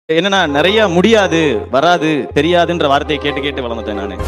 என்னன்னா நிறைய முடியாது வராது தெரியாதுன்ற வார்த்தையை கேட்டு கேட்டு வளர்ந்துட்டேன் நானு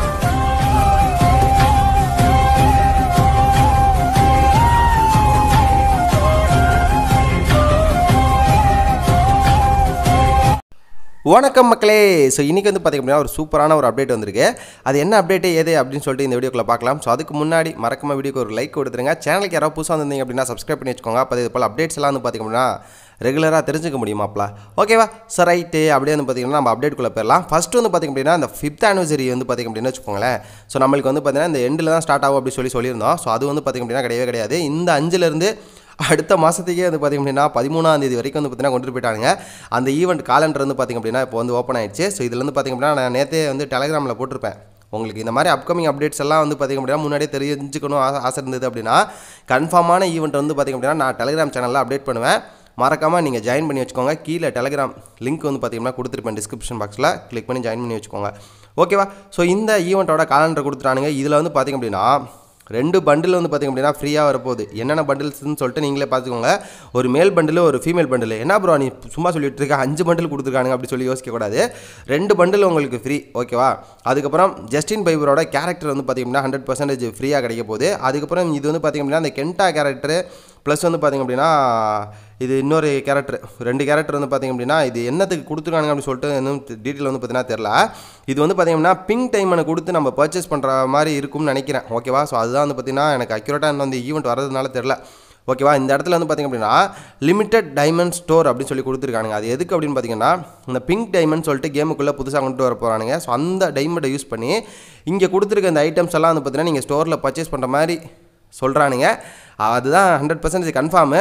வணக்கம் மக்களே ஸோ இன்றைக்கி வந்து பார்த்திங்க அப்படின்னா ஒரு சூப்பரான ஒரு அப்டேட் வந்திருக்கு அது என்ன அப்டேட் ஏது அப்படின்னு சொல்லிட்டு இந்த வீடியோக்குள்ள பார்க்கலாம் ஸோ அதுக்கு முன்னாடி மறக்காம வீடியோக்கு ஒரு லைக் கொடுத்துருங்க சேனலுக்கு யாராவது புதுசாக வந்திருந்தீங்க அப்படின்னா சப்ஸ்கிரைப் பண்ணி வச்சுக்கோங்க அப்போ இது போல் அப்டேட்ஸ் எல்லாம் வந்து பார்த்திங்க அப்படின்னா ரெகுலராக தெரிஞ்சுக்க முடியுமாப்ல ஓகேவா சார் ரைட்டு அப்படியே வந்து பார்த்திங்கன்னா நம்ம அப்டேட்குள்ளே போயிடலாம் ஃபஸ்ட்டு வந்து பார்த்திங்க அப்படின்னா அந்த ஃபிஃப்த் ஆனிவர்சரி வந்து பார்த்திங்க அப்படின்னா வச்சுக்கோங்களேன் ஸோ நம்மளுக்கு வந்து பார்த்திங்கன்னா இந்த எண்டில் தான் ஸ்டார்ட் ஆகும் அப்படி சொல்லி சொல்லியிருந்தோம் ஸோ அது வந்து பார்த்திங்க அப்படின்னா கிடையவே கிடையாது இந்த அஞ்சுலேருந்து அடுத்த மாதத்துக்கே வந்து பார்த்திங்க அப்படின்னா பதிமூணாம் தேதி வரைக்கும் வந்து பார்த்தீங்கன்னா கொண்டு போயிட்டாங்க அந்த ஈவெண்ட் காலண்டர் வந்து பார்த்திங்க அப்படின்னா இப்போ வந்து ஓப்பன் ஆயிடுச்சு ஸோ இதில் வந்து பார்த்திங்க அப்படின்னா நான் நேற்றே வந்து டெலகிராமில் போட்டிருப்பேன் உங்களுக்கு இந்த மாதிரி அப்கமிங் அப்டேட்ஸ் எல்லாம் வந்து பார்த்திங்க அப்படின்னா முன்னாடியே தெரிஞ்சுக்கணும் ஆசை ஆசை இருந்தது அப்படின்னா கன்ஃபார்மான ஈவெண்ட் வந்து பார்த்திங்க அப்படின்னா நான் டெலகிராம் சேனலில் அப்டேட் பண்ணுவேன் மறக்காமல் நீங்கள் ஜாயின் பண்ணி வச்சுக்கோங்க கீழே டெலகிராம் லிங்க் வந்து பார்த்தீங்கன்னா கொடுத்துருப்பேன் டிஸ்கிரிப்ஷன் பாக்ஸில் கிளிக் பண்ணி ஜாயின் பண்ணி வச்சுக்கோங்க ஓகேவா ஸோ இந்த ஈவெண்ட்டோட காலண்டர் கொடுத்துட்டானுங்க இதில் வந்து பார்த்திங்க அப்படின்னா ரெண்டு பண்டில் வந்து பார்த்திங்க அப்படின்னா ஃப்ரீயாக வரப்போகுது என்னென்ன பண்டில்ஸ்னு சொல்லிட்டு நீங்களே பார்த்துக்கோங்க ஒரு மேல் பண்டில் ஒரு ஃபீமேல் பண்டில் என்ன ப்ரோ நீ சும்மா சொல்லிட்டு இருக்க அஞ்சு பண்டில் கொடுத்துருக்கானுங்க அப்படி சொல்லி யோசிக்கக்கூடாது ரெண்டு பண்டில் உங்களுக்கு ஃப்ரீ ஓகேவா அதுக்கப்புறம் ஜஸ்டின் பைபரோட கேரக்டர் வந்து பார்த்திங்க அப்படின்னா ஹண்ட்ரட் பர்சன்டேஜ் ஃப்ரீயாக கிடைக்க போகுது அதுக்கப்புறம் இது வந்து பார்த்திங்க அப்படின்னா அந்த கென்டா கேரக்டர் ப்ளஸ் வந்து பார்த்திங்க அப்படின்னா இது இன்னொரு கேரக்டர் ரெண்டு கேரக்டர் வந்து பார்த்திங்க அப்படின்னா இது என்னத்துக்கு கொடுத்துருக்கானுங்க அப்படின்னு சொல்லிட்டு இன்னும் டீட்டெயில் வந்து பார்த்தீங்கன்னா தெரில இது வந்து பார்த்திங்க அப்படின்னா பிங்க் டைமனை கொடுத்து நம்ம பர்ச்சேஸ் பண்ணுற மாதிரி இருக்கும்னு நினைக்கிறேன் ஓகேவா ஸோ அதுதான் வந்து பார்த்திங்கன்னா எனக்கு அக்யூரேட்டாக இந்த ஈவெண்ட் வரதுனால தெரில ஓகேவா இந்த இடத்துல வந்து பார்த்திங்க அப்படின்னா லிமிட்டட் டைமண்ட் ஸ்டோர் அப்படின்னு சொல்லி கொடுத்துருக்கானுங்க அது எதுக்கு அப்படின்னு பார்த்தீங்கன்னா இந்த பிங்க் டைமண்ட் சொல்லிட்டு கேமுக்குள்ளே புதுசாக கொண்டு வர போகிறானுங்க ஸோ அந்த டைமண்டை யூஸ் பண்ணி இங்கே கொடுத்துருக்க இந்த ஐட்டம்ஸ் எல்லாம் வந்து பார்த்தீங்கன்னா நீங்கள் ஸ்டோரில் பர்ச்சேஸ் பண்ணுற மாதிரி சொல்கிறானுங்க அதுதான் ஹண்ட்ரட் பர்சன்டேஜ் கன்ஃபார்மு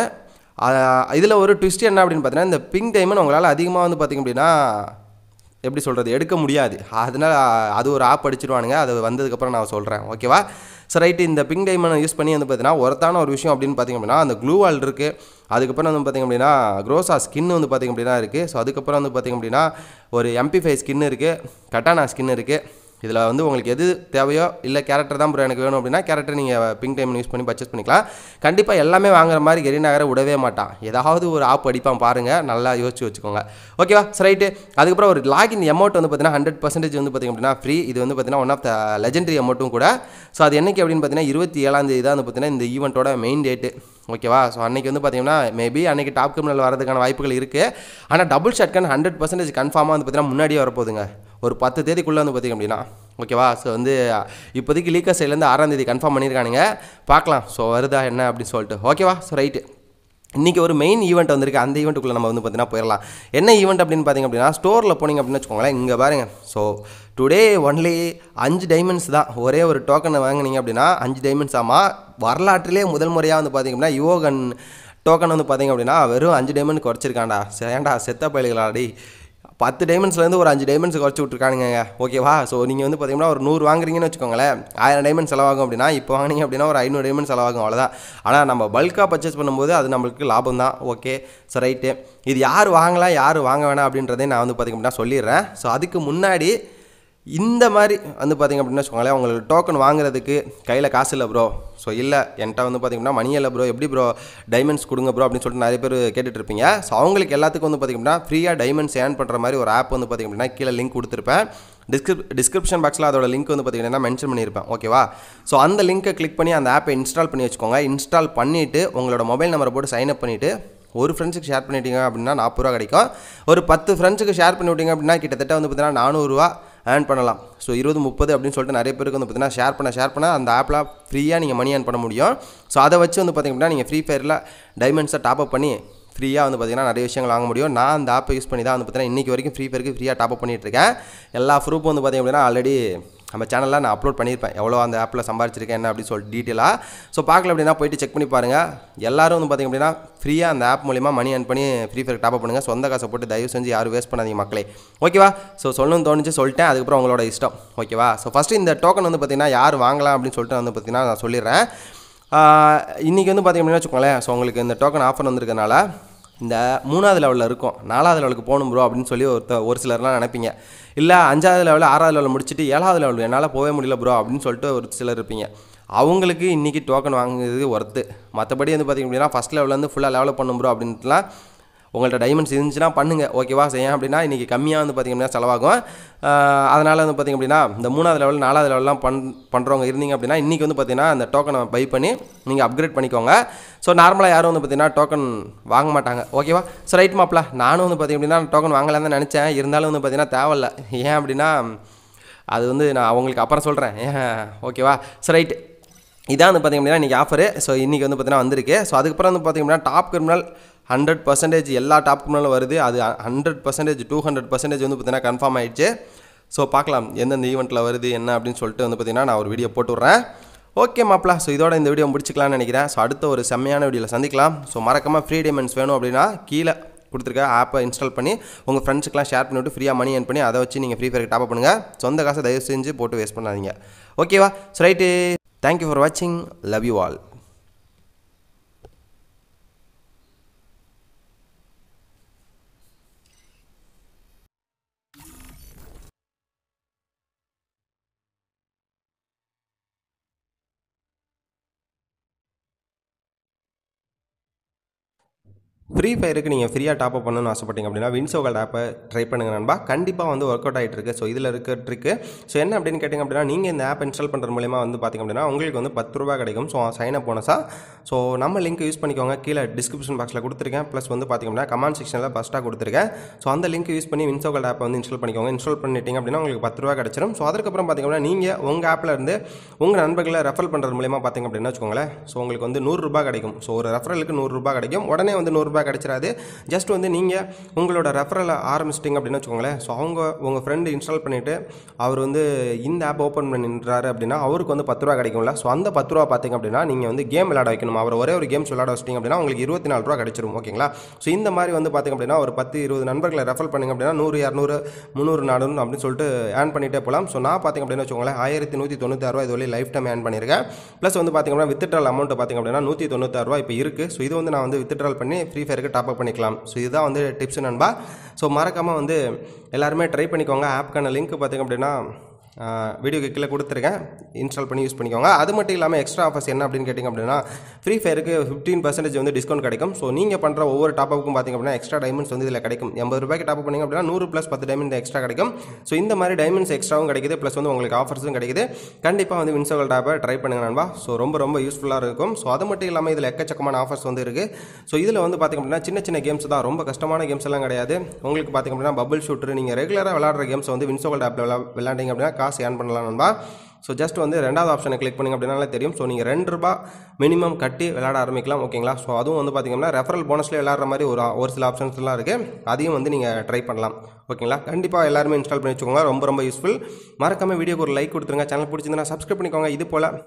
இதில் ஒரு ட்விஸ்ட் என்ன அப்படின்னு பார்த்தீங்கன்னா இந்த பிங்க் டைமண்ட் உங்களால் அதிகமாக வந்து பார்த்திங்க அப்படின்னா எப்படி சொல்கிறது எடுக்க முடியாது அதனால் அது ஒரு ஆப் அடிச்சிருவானுங்க அது வந்ததுக்கப்புறம் நான் சொல்கிறேன் ஓகேவா ஸோ ரைட்டு இந்த பிங்க் டைமண்ட் யூஸ் பண்ணி வந்து பார்த்தீங்கன்னா ஒருத்தான ஒரு விஷயம் அப்படின்னு பார்த்திங்க அப்படின்னா அந்த க்ளூ வால் இருக்குது அதுக்கப்புறம் வந்து பார்த்திங்க அப்படின்னா க்ரோஸா ஸ்கின் வந்து பார்த்திங்க அப்படின்னா இருக்குது ஸோ அதுக்கப்புறம் வந்து பார்த்திங்க அப்படின்னா ஒரு எம்பி ஃபைவ் ஸ்கின் இருக்குது கட்டானா ஸ்கின் இருக்குது இதில் வந்து உங்களுக்கு எது தேவையோ இல்லை கேரக்டர் தான் ப்ரோ எனக்கு வேணும் அப்படின்னா கேரக்டர் நீங்கள் பிங்க் டைம் யூஸ் பண்ணி பர்ச்சேஸ் பண்ணிக்கலாம் கண்டிப்பாக எல்லாமே வாங்குற மாதிரி கெரி நகரை விடவே மாட்டான் ஏதாவது ஒரு ஆப் அடிப்பான் பாருங்கள் நல்லா யோசிச்சு வச்சுக்கோங்க ஓகேவா ரைட்டு அதுக்கப்புறம் ஒரு லாகின் அமௌண்ட் வந்து பார்த்தீங்கன்னா ஹண்ட்ரட் பர்சன்டேஜ் வந்து பார்த்திங்க அப்படின்னா ஃப்ரீ இது வந்து பார்த்தீங்கன்னா ஒன் ஆஃப் த லெஜெண்டரி அமௌண்ட்டும் கூட ஸோ அது என்னைக்கு அப்படின்னு பார்த்தீங்கன்னா இருபத்தி ஏழாம் தேதி தான் வந்து பார்த்தீங்கன்னா இந்த ஈவெண்ட்டோட மெயின் டேட்டு ஓகேவா ஸோ அன்றைக்கி வந்து பார்த்தீங்கன்னா மேபி அன்றைக்கி டாப் கிரிமினல் வரதுக்கான வாய்ப்புகள் இருக்குது ஆனால் டபுள் ஷாட்கன் ஹண்ட்ரட் பர்சன்டேஜ் கன்ஃபார்மாக வந்து பார்த்தீங்கன்னா முன்னாடியே வரப்போகுதுங்க ஒரு பத்து தேதிக்குள்ளே வந்து பார்த்திங்க அப்படின்னா ஓகேவா ஸோ வந்து இப்போதைக்கு லீக்கர் சைட்லேருந்து ஆறாம் தேதி கன்ஃபார்ம் பண்ணியிருக்கானுங்க பார்க்கலாம் ஸோ வருதா என்ன அப்படின்னு சொல்லிட்டு ஓகேவா ஸோ ரைட்டு இன்றைக்கி ஒரு மெயின் ஈவெண்ட் வந்திருக்கு அந்த ஈவெண்ட்டுக்குள்ளே நம்ம வந்து பார்த்தீங்கன்னா போயிடலாம் என்ன ஈவெண்ட் அப்படின்னு பார்த்தீங்க அப்படின்னா ஸ்டோரில் போனீங்க அப்படின்னு வச்சுக்கோங்களேன் இங்கே பாருங்கள் ஸோ டுடே ஒன்லி அஞ்சு டைமண்ட்ஸ் தான் ஒரே ஒரு டோக்கனை வாங்கினீங்க அப்படின்னா அஞ்சு டைமண்ட்ஸ் ஆமாம் வரலாற்றிலே முதல் முறையாக வந்து பார்த்திங்க அப்படின்னா யுவோகன் டோக்கன் வந்து பார்த்திங்க அப்படின்னா வெறும் அஞ்சு டைமண்ட் குறைச்சிருக்காண்டா ஏன்டா செத்த பயலுகளாடி பத்து டைமண்ட்ஸ்லேருந்து ஒரு அஞ்சு டைமண்ட்ஸ் குறைச்சி விட்ருக்கானுங்க ஓகேவா ஸோ நீங்கள் வந்து பார்த்தீங்கன்னா ஒரு நூறு வாங்குறீங்கன்னு வச்சுக்கோங்களேன் ஆயிரம் டைமண்ட் செலவாகும் அப்படின்னா இப்போ வாங்கினீங்க அப்படின்னா ஒரு ஐநூறு டைமண்ட் செலவாகும் அவ்வளோதான் ஆனால் நம்ம பல்காக பர்ச்சேஸ் பண்ணும்போது அது நம்மளுக்கு லாபம் தான் ஓகே ஸோ ரைட்டு இது யார் வாங்கலாம் யார் வாங்க வேணாம் அப்படின்றதே நான் வந்து பார்த்திங்க அப்படின்னா சொல்லிடுறேன் ஸோ அதுக்கு முன்னாடி இந்த மாதிரி வந்து பார்த்திங்க அப்படின்னா வச்சுக்கோங்களேன் உங்களுக்கு டோக்கன் வாங்குறதுக்கு கையில் காசு இல்லை ப்ரோ ஸோ இல்லை என்கிட்ட வந்து பார்த்திங்கன்னா மணி இல்லை ப்ரோ எப்படி ப்ரோ டைமண்ட்ஸ் கொடுங்க ப்ரோ அப்படின்னு சொல்லிட்டு நிறைய பேர் கேட்டுட்டு இருப்பீங்க ஸோ அவங்களுக்கு எல்லாத்துக்கும் வந்து பார்த்திங்கன்னா ஃப்ரீயாக டைமண்ட்ஸ் ஏர்ன் பண்ணுற மாதிரி ஒரு ஆப் வந்து பார்த்திங்க அப்படின்னா கீழே லிங்க் கொடுத்துருப்பேன் டிஸ்கிரிப் டிஸ்கிரிப்ஷன் பாக்ஸில் அதோட லிங்க் வந்து பார்த்திங்கன்னா மென்ஷன் பண்ணியிருப்பேன் ஓகேவா ஸோ அந்த லிங்க்கை கிளிக் பண்ணி அந்த ஆப்பை இன்ஸ்டால் பண்ணி வச்சுக்கோங்க இன்ஸ்டால் பண்ணிவிட்டு உங்களோட மொபைல் நம்பரை போட்டு சைன் அப் பண்ணிவிட்டு ஒரு ஃப்ரெண்ட்ஸுக்கு ஷேர் பண்ணிட்டீங்க அப்படின்னா நாற்பது ரூபா கிடைக்கும் ஒரு பத்து ஃப்ரெண்ட்ஸுக்கு ஷேர் பண்ணி விட்டீங்க அப்படின்னா கிட்டத்தட்ட வந்து பார்த்தீங்கன்னா நானூறுரூவா ஏர்ன் பண்ணலாம் ஸோ இருபது முப்பது அப்படின்னு சொல்லிட்டு நிறைய பேருக்கு வந்து பார்த்தீங்கன்னா ஷேர் பண்ண ஷேர் பண்ண அந்த ஆப்பில் ஃப்ரீயாக நீங்கள் மணி ஏர்ன் பண்ண முடியும் ஸோ அதை வச்சு வந்து பார்த்திங்க அப்படின்னா நீங்கள் ஃப்ரீ ஃபயரில் டைமண்ட்ஸை டாப் அப் பண்ணி ஃப்ரீயாக வந்து பார்த்திங்கன்னா நிறைய விஷயங்கள் வாங்க முடியும் நான் அந்த ஆப்பை யூஸ் பண்ணி தான் வந்து பார்த்தீங்கன்னா இன்றைக்கி வரைக்கும் ஃப்ரீ ஃபயருக்கு ஃப்ரீயாக டாப் அப் பண்ணிட்டு இருக்கேன் எல்லா ப்ரூஃபும் வந்து பார்த்திங்க அப்படின்னா ஆல்ரெடி நம்ம சேனலில் நான் அப்லோட் பண்ணியிருப்பேன் எவ்வளோ அந்த ஆப்பில் சம்பாரிச்சிருக்கேன் என்ன அப்படின்னு சொல்லிட்டு டீட்டெயிலாக ஸோ பார்க்கல அப்படின்னா போயிட்டு செக் பண்ணி பாருங்கள் எல்லாரும் வந்து பார்த்திங்க அப்படின்னா ஃப்ரீயாக அந்த ஆப் மூலிமா மணி ஏர்ன் பண்ணி ஃப்ரீ ஃபயர் டாப் பண்ணுங்கள் சொந்த காசை போட்டு தயவு செஞ்சு யாரும் வேஸ்ட் பண்ணாதீங்க மக்களே ஓகேவா ஸோ சொல்லணும்னு தோணுச்சு சொல்லிட்டேன் அதுக்கப்புறம் உங்களோட இஷ்டம் ஓகேவா ஸோ ஃபஸ்ட்டு இந்த டோக்கன் வந்து பார்த்திங்கன்னா யார் வாங்கலாம் அப்படின்னு சொல்லிட்டு வந்து பார்த்திங்கன்னா நான் சொல்லிடுறேன் இன்றைக்கி வந்து பார்த்திங்க அப்படின்னா வச்சுக்கோங்களேன் ஸோ உங்களுக்கு இந்த டோக்கன் ஆஃபர் வந்திருக்கனால இந்த மூணாவது லெவலில் இருக்கும் நாலாவது லெவலுக்கு போகணும் ப்ரோ அப்படின்னு சொல்லி ஒருத்த ஒரு சிலர்லாம் நினைப்பீங்க இல்லை அஞ்சாவது லெவலில் ஆறாவது லெவலில் முடிச்சுட்டு ஏழாவது லெவல் என்னால் போகவே முடியல ப்ரோ அப்படின்னு சொல்லிட்டு ஒரு சிலர் இருப்பீங்க அவங்களுக்கு இன்றைக்கி டோக்கன் வாங்குறது ஒர்த்து மற்றபடி வந்து பார்த்திங்க அப்படின்னா ஃபஸ்ட் லெவலேருந்து ஃபுல்லாக லெவலப் பண்ணும் ப்ரோ அப்படின்ட்டுலாம் உங்கள்ட்ட டைமண்ட்ஸ் இருந்துச்சுன்னா பண்ணுங்கள் ஓகேவா ஏன் அப்படின்னா இன்றைக்கி கம்மியாக வந்து பார்த்திங்க அப்படின்னா செலவாகும் அதனால் வந்து பார்த்திங்க அப்படின்னா இந்த மூணாவது லெவல் நாலாவது லெவல்லாம் பண் பண்ணுறவங்க இருந்தீங்க அப்படின்னா இன்றைக்கி வந்து பார்த்திங்கன்னா அந்த டோக்கனை பை பண்ணி நீங்கள் அப்கிரேட் பண்ணிக்கோங்க ஸோ நார்மலாக யாரும் வந்து பார்த்திங்கன்னா டோக்கன் வாங்க மாட்டாங்க ஓகேவா ஸோ ரைட் மாப்பிள நானும் வந்து பார்த்திங்க அப்படின்னா டோக்கன் வாங்கலாம்னு தான் நினச்சேன் இருந்தாலும் வந்து பார்த்திங்கன்னா தேவையில்ல ஏன் அப்படின்னா அது வந்து நான் அவங்களுக்கு அப்புறம் சொல்கிறேன் ஏன் ஓகேவா ஸோ ரைட் இதான் வந்து பார்த்திங்க அப்படின்னா இன்றைக்கி ஆஃபரு ஸோ இன்றைக்கி வந்து பார்த்திங்கன்னா வந்திருக்கு ஸோ அதுக்கப்புறம் வந்து பார்த்திங்க அப்படின்னா டாப் கிரிமினல் ஹண்ட்ரட் பர்சன்டேஜ் எல்லா டாப் கிரிமினலும் வருது அது hundred percentage two hundred percentage வந்து பார்த்திங்கன்னா கன்ஃபார்ம் ஆயிடுச்சு ஸோ பார்க்கலாம் எந்தெந்த ஈவெண்ட்டில் வருது என்ன அப்படின்னு சொல்லிட்டு வந்து பார்த்திங்கன்னா நான் ஒரு வீடியோ போட்டு விட்றேன் ஓகே மாப்பிள ஸோ இதோட இந்த வீடியோ முடிச்சுக்கலாம்னு நினைக்கிறேன் ஸோ அடுத்த ஒரு செம்மையான வீடியோவில் சந்திக்கலாம் ஸோ மறக்காமல் ஃப்ரீ டைமண்ட்ஸ் வேணும் அப்படின்னா கீழே கொடுத்துருக்க ஆப்பை இன்ஸ்டால் பண்ணி உங்கள் ஃப்ரெண்ட்ஸுக்கெலாம் ஷேர் பண்ணிவிட்டு ஃப்ரீயாக மணி ஏர்ன் பண்ணி அதை வச்சு நீங்கள் ஃப்ரீ ஃபயர் டாப் பண்ணுங்கள் சொந்த காசை தயவு செஞ்சு போட்டு வேஸ்ட் பண்ணாதீங்க ஓகேவா ஸோ ரைட்டு தேங்க்யூ ஃபார் வாட்சிங் லவ் யூ ஆல் ஃப்ரீ ஃபயருக்கு நீங்கள் ஃப்ரீயாக டாப் அப் பண்ணணும்னு ஆசைப்பட்டீங்க அப்படின்னா வின்சோகல் ஆப்பை ட்ரை பண்ணுங்க நண்பா கண்டிப்பாக வந்து ஒர்க் அவுட் ஆகிட்டு இருக்கு ஸோ இதில் இருக்க ட்ரிக்கு ஸோ என்ன அப்படின்னு கேட்டிங்க அப்படின்னா நீங்கள் இந்த ஆப் இன்ஸ்டால் பண்ணுறது மூலியமாக வந்து பார்த்திங்க அப்படின்னா உங்களுக்கு வந்து பத்து ரூபா கிடைக்கும் ஸோ சைன் அப் போனஸா ஸோ நம்ம லிங்க் யூஸ் பண்ணிக்கோங்க கீழே டிஸ்கிரிப்ஷன் பாக்ஸில் கொடுத்துருக்கேன் ப்ளஸ் வந்து பார்த்திங்க அப்படின்னா கமெண்ட் செக்ஷனில் ஃபஸ்ட்டாக கொடுத்துருக்கேன் ஸோ அந்த லிங்க் யூஸ் பண்ணி வின்சோகல் ஆப்பை வந்து இன்ஸ்டால் பண்ணிக்கோங்க இன்ஸ்டால் பண்ணிட்டீங்க அப்படின்னா உங்களுக்கு பத்து ரூபா கிடச்சிரும் ஸோ அதுக்கப்புறம் பார்த்திங்க அப்படின்னா நீங்கள் உங்கள் ஆப்பில் இருந்து உங்கள் நண்பர்களை ரெஃபர் பண்ணுறது மூலியமாக பார்த்திங்க அப்படின்னா வச்சுக்கோங்களேன் ஸோ உங்களுக்கு வந்து நூறுரூபா கிடைக்கும் ஸோ ஒரு ரெஃபரலுக்கு நூறுரூபா கிடைக்கும் உடனே வந்து நூறுரூபா கிடைச்சிடாது ஜஸ்ட் வந்து நீங்கள் உங்களோட ரெஃபரலை ஆரம்பிச்சிட்டிங்க அப்படின்னு வச்சுக்கோங்களேன் ஸோ அவங்க உங்கள் ஃப்ரெண்டு இன்ஸ்டால் பண்ணிவிட்டு அவர் வந்து இந்த ஆப் ஓப்பன் பண்ணின்றாரு அப்படின்னா அவருக்கு வந்து பத்து ரூபா கிடைக்கும்ல ஸோ அந்த பத்து ரூபா பார்த்தீங்க அப்படின்னா நீங்கள் வந்து கேம் விளையாட வைக்கணும் அவர் ஒரே ஒரு கேம்ஸ் விளையாட வச்சிட்டிங்க அப்படின்னா உங்களுக்கு இருபத்தி நாலு ரூபா கிடைச்சிரும் ஓகேங்களா ஸோ இந்த மாதிரி வந்து பார்த்திங்க அப்படின்னா ஒரு பத்து இருபது நண்பர்களை ரெஃபர் பண்ணிங்க அப்படின்னா நூறு இரநூறு முந்நூறு நானூறு அப்படின்னு சொல்லிட்டு ஏர்ன் பண்ணிட்டே போகலாம் ஸோ நான் பார்த்திங்க அப்படின்னு வச்சுக்கோங்களேன் ஆயிரத்தி நூற்றி தொண்ணூத்தாறு ரூபா இது வரையும் லைஃப் டைம் ஏர்ன் பண்ணியிருக்கேன் ப்ளஸ் வந்து பார்த்திங்க அப்படின்னா வித்ட்ரால் அமௌண்ட் பார்த்திங்க அப்படின்னா நூற்றி தொண்ணூத்தாறு ரூபா இப்போ இருக்குது ஸோ இது வந்து நான் வந்து வித்ட்ரால் பண்ணி ஃப்ரீ ஃபயருக்கு டாப் அப் பண்ணிக்கலாம் ஸோ இதுதான் வந்து டிப்ஸ் நண்பா ஸோ மறக்காமல் வந்து எல்லாருமே ட்ரை பண்ணிக்கோங்க ஆப்க்கான லிங்க் பார்த்திங்க அப்படின்னா வீடியோக்கு கீழே கொடுத்துருக்கேன் இன்ஸ்டால் பண்ணி யூஸ் பண்ணிக்கோங்க அது மட்டும் இல்லாமல் எக்ஸ்ட்ரா ஆஃபர்ஸ் என்ன அப்படின்னு கேட்டிங்க அப்படின்னா ஃப்ரீ ஃபயருக்கு ஃபிஃப்டீன் பர்சன்டேஜ் வந்து டிஸ்கவுண்ட் கிடைக்கும் ஸோ நீங்கள் பண்ணுற ஒவ்வொரு டாப்புக்கும் பார்த்திங்க அப்படின்னா எக்ஸ்ட்ரா டைமண்ட்ஸ் வந்து இதில் கிடைக்கும் எண்பது ரூபாய்க்கு டாப் பண்ணிங்க அப்படின்னா நூறு ப்ளஸ் பத்து டைமண்ட் எக்ஸ்ட்ரா கிடைக்கும் ஸோ இந்த மாதிரி டைமண்ட்ஸ் எக்ஸ்ட்ராவும் கிடைக்குது ப்ளஸ் வந்து உங்களுக்கு ஆஃபர்ஸும் கிடைக்குது கண்டிப்பாக வந்து வின்சோகல் டாப்பை ட்ரை பண்ணுங்க நண்பா ஸோ ரொம்ப ரொம்ப யூஸ்ஃபுல்லாக இருக்கும் ஸோ அது மட்டும் இல்லாமல் இதில் எக்கச்சக்கமான ஆஃபர்ஸ் வந்து இருக்குது ஸோ இதில் வந்து பார்த்திங்க அப்படின்னா சின்ன சின்ன கேம்ஸ் தான் ரொம்ப கஷ்டமான கேம்ஸ் எல்லாம் கிடையாது உங்களுக்கு பார்த்திங்க அப்படின்னா பபிள் ஷூட்டர் நீங்கள் ரெகுலராக விளாட்ற கேம்ஸ் வந்து வின்சோகல் ஆப்பில் விளா விளாண்டிங்க அப்படின்னா காசு ஏர்ன் பண்ணலாம் நண்பா ஸோ ஜஸ்ட் வந்து ரெண்டாவது ஆப்ஷனை கிளிக் பண்ணிங்க அப்படின்னாலே தெரியும் ஸோ நீங்கள் ரெண்டு ரூபா மினிமம் கட்டி விளையாட ஆரம்பிக்கலாம் ஓகேங்களா ஸோ அதுவும் வந்து பார்த்தீங்கன்னா ரெஃபரல் போனஸ்லேயே விளையாடுற மாதிரி ஒரு ஒரு சில ஆப்ஷன்ஸ்லாம் இருக்குது அதையும் வந்து நீங்கள் ட்ரை பண்ணலாம் ஓகேங்களா கண்டிப்பாக எல்லாருமே இன்ஸ்டால் பண்ணி வச்சுக்கோங்க ரொம்ப ரொம்ப யூஸ்ஃபுல் மறக்காம வீடியோக்கு ஒரு லைக் கொடுத்துருங்க சேனல் பிடிச்சிருந்தா சப்ஸ்கிரைப் பண்ணிக்கோங்க இது போல்